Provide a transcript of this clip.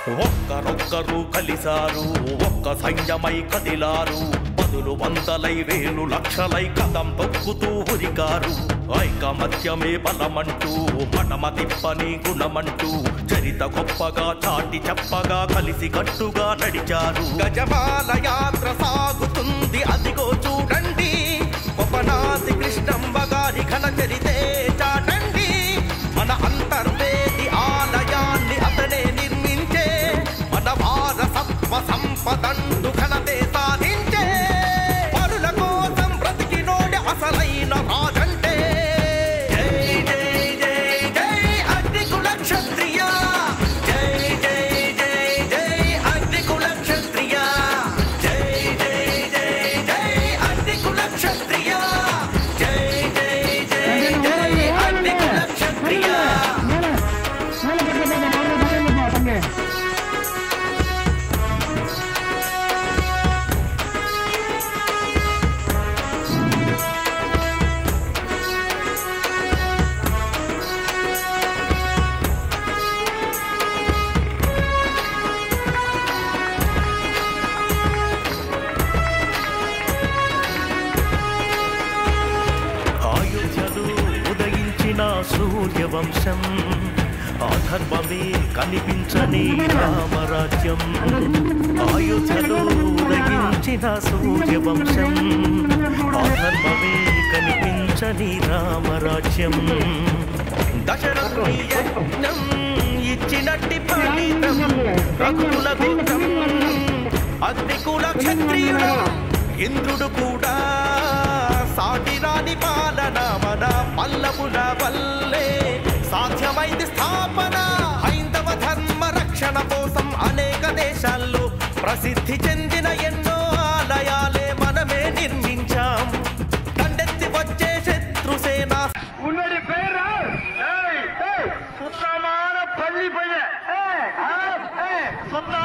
ఒక్కరొక్కరు కలిశారు ఒక్క సైన్యమై కదిలారు పదులు వందలై వేలు లక్షలై కదం తొక్కుతూ ఉరికారు ఐకమత్యమే బలమంటూ మటమ తిప్పని గుణమంటూ చరిత గొప్పగా చాటి చెప్పగా కలిసి కట్టుగా నడిచారు గజమాల యాత్ర సాగుతుంది అదిగో చూడండి ఉపనాది కృష్ణంబ గారి ఘన చరితే చాటండి మన అంతర్వేది ఆలయాన్ని అతనే నిర్మించే మన వారసత్వ సంపదండు ఘనతే సాధించే పరుల కోసం బ్రతికినోడే అసలైన రాజంటే జై జై జై జై అగ్నికుల క్షత్రియ జై జై జై జై అగ్నికుల క్షత్రియ జై జై జై జై అగ్నికుల క్షత్రియ జై జై జై జై అగ్నికుల క్షత్రియ ఆయుధ్యలు ఉదయించిన సూర్యవంశం ఆధర్మమే కనిపించని రామరాజ్యం ఆయుధ్యలు ఉదయించిన సూర్యవంశం ఆధర్మమే కనిపించని రామరాజ్యం దశరథుని యజ్ఞం ఇచ్చినట్టి ఫలితం రఘుకుల గోత్రం అగ్నికుల క్షత్రియుడు ఇంద్రుడు కూడా సాటి రాని పాలన మన పల్లవుల వల్లే సాధ్యమైంది స్థాపన హైందవ ధర్మ రక్షణ కోసం అనేక దేశాల్లో ప్రసిద్ధి చెందిన ఎన్నో ఆలయాలే మనమే నిర్మించాం దండెత్తి వచ్చే శత్రుసేన உன்னுடைய பேரா ஏய், ஏய், சுத்தமான பள்ளி பையன் ஏய், ஆ, ஏய், சுத்த